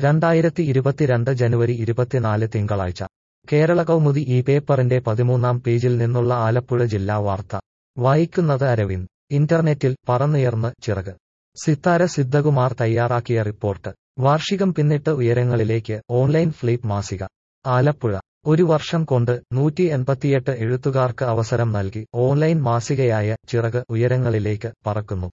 രണ്ടായിരത്തി ഇരുപത്തിരണ്ട് ജനുവരി ഇരുപത്തിനാല് തിങ്കളാഴ്ച കേരള കൗമുദി ഈ പേപ്പറിന്റെ പതിമൂന്നാം പേജിൽ നിന്നുള്ള ആലപ്പുഴ ജില്ലാ വാർത്ത വായിക്കുന്നത് അരവിന്ദ് ഇന്റർനെറ്റിൽ പറന്നുയർന്ന് ചിറക് സിത്താര സിദ്ധകുമാർ തയ്യാറാക്കിയ റിപ്പോർട്ട് വാർഷികം പിന്നിട്ട് ഉയരങ്ങളിലേക്ക് ഓൺലൈൻ ഫ്ലിപ്പ് മാസിക ആലപ്പുഴ ഒരു വർഷം കൊണ്ട് നൂറ്റി എൺപത്തിയെട്ട് എഴുത്തുകാർക്ക് അവസരം നൽകി ഓൺലൈൻ മാസികയായ ചിറക് ഉയരങ്ങളിലേക്ക് പറക്കുന്നു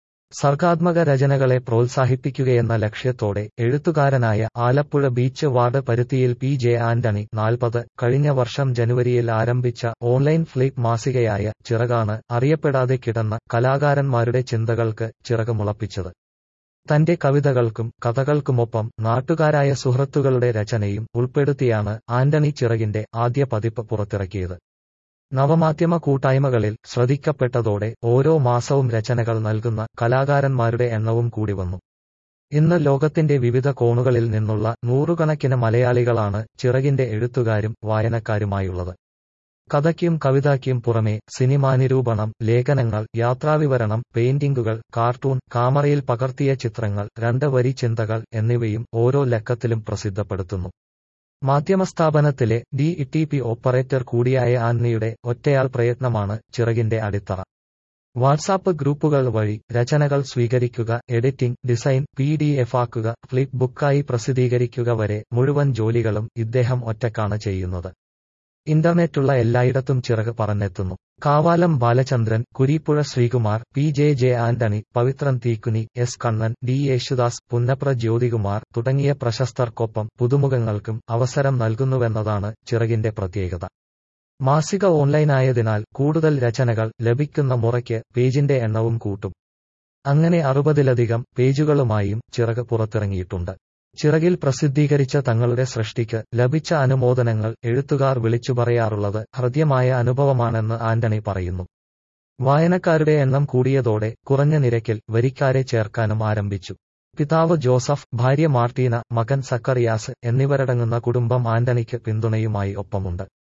സർഗാത്മക രചനകളെ പ്രോത്സാഹിപ്പിക്കുകയെന്ന ലക്ഷ്യത്തോടെ എഴുത്തുകാരനായ ആലപ്പുഴ ബീച്ച് വാർഡ് പരുത്തിയിൽ പി ജെ ആന്റണി നാൽപ്പത് കഴിഞ്ഞ വർഷം ജനുവരിയിൽ ആരംഭിച്ച ഓൺലൈൻ ഫ്ലിപ്പ് മാസികയായ ചിറകാണ് അറിയപ്പെടാതെ കിടന്ന കലാകാരന്മാരുടെ ചിന്തകൾക്ക് ചിറക് മുളപ്പിച്ചത് തന്റെ കവിതകൾക്കും കഥകൾക്കുമൊപ്പം നാട്ടുകാരായ സുഹൃത്തുക്കളുടെ രചനയും ഉൾപ്പെടുത്തിയാണ് ആന്റണി ചിറകിന്റെ ആദ്യ പതിപ്പ് പുറത്തിറക്കിയത് നവമാധ്യമ കൂട്ടായ്മകളിൽ ശ്രദ്ധിക്കപ്പെട്ടതോടെ ഓരോ മാസവും രചനകൾ നൽകുന്ന കലാകാരന്മാരുടെ എണ്ണവും കൂടി വന്നു ഇന്ന് ലോകത്തിന്റെ വിവിധ കോണുകളിൽ നിന്നുള്ള നൂറുകണക്കിന് മലയാളികളാണ് ചിറകിന്റെ എഴുത്തുകാരും വായനക്കാരുമായുള്ളത് കഥയ്ക്കും കവിതയ്ക്കും പുറമെ സിനിമാനിരൂപണം ലേഖനങ്ങൾ യാത്രാവിവരണം പെയിന്റിംഗുകൾ കാർട്ടൂൺ കാമറയിൽ പകർത്തിയ ചിത്രങ്ങൾ രണ്ട് വരി ചിന്തകൾ എന്നിവയും ഓരോ ലക്കത്തിലും പ്രസിദ്ധപ്പെടുത്തുന്നു മാധ്യമസ്ഥാപനത്തിലെ ഡി ടി പി ഓപ്പറേറ്റർ കൂടിയായ ആന്നിയുടെ ഒറ്റയാൾ പ്രയത്നമാണ് ചിറകിന്റെ അടിത്തറ വാട്സാപ്പ് ഗ്രൂപ്പുകൾ വഴി രചനകൾ സ്വീകരിക്കുക editing design P D F ആക്കുക ഫ്ലിപ്പ് ബുക്കായി പ്രസിദ്ധീകരിക്കുക വരെ മുഴുവൻ ജോലികളും ഇദ്ദേഹം ഒറ്റക്കാണ് ചെയ്യുന്നത് ഇന്റർനെറ്റുള്ള എല്ലായിടത്തും ചിറക് പറന്നെത്തുന്നു Kavalam Balachandran Kureepuzha Sreekumar P J J Antony Pavithran Theekkuni S Kannan D Yesudas Punnapra Jyothikumar തുടങ്ങിയ പ്രശസ്തർക്കൊപ്പം പുതുമുഖങ്ങൾക്കും അവസരം നൽകുന്നുവെന്നതാണ് ചിറകിന്റെ പ്രത്യേകത മാസിക ഓൺലൈനായതിനാൽ കൂടുതൽ രചനകൾ ലഭിക്കുന്ന മുറയ്ക്ക് പേജിന്റെ എണ്ണവും കൂട്ടും അങ്ങനെ അറുപതിലധികം പേജുകളുമായും ചിറക് പുറത്തിറങ്ങിയിട്ടുണ്ട് ചിറകിൽ പ്രസിദ്ധീകരിച്ച തങ്ങളുടെ സൃഷ്ടിക്ക് ലഭിച്ച അനുമോദനങ്ങൾ എഴുത്തുകാർ വിളിച്ചു പറയാറുള്ളത് ഹൃദ്യമായ അനുഭവമാണെന്ന് ആന്റണി പറയുന്നു വായനക്കാരുടെ എണ്ണം കൂടിയതോടെ കുറഞ്ഞ നിരക്കിൽ വരിക്കാരെ ചേർക്കാനും ആരംഭിച്ചു പിതാവ് ജോസഫ് ഭാര്യ മാർട്ടീന മകൻ സക്കറിയാസ് എന്നിവരടങ്ങുന്ന കുടുംബം ആന്റണിക്ക് പിന്തുണയുമായി ഒപ്പമുണ്ട്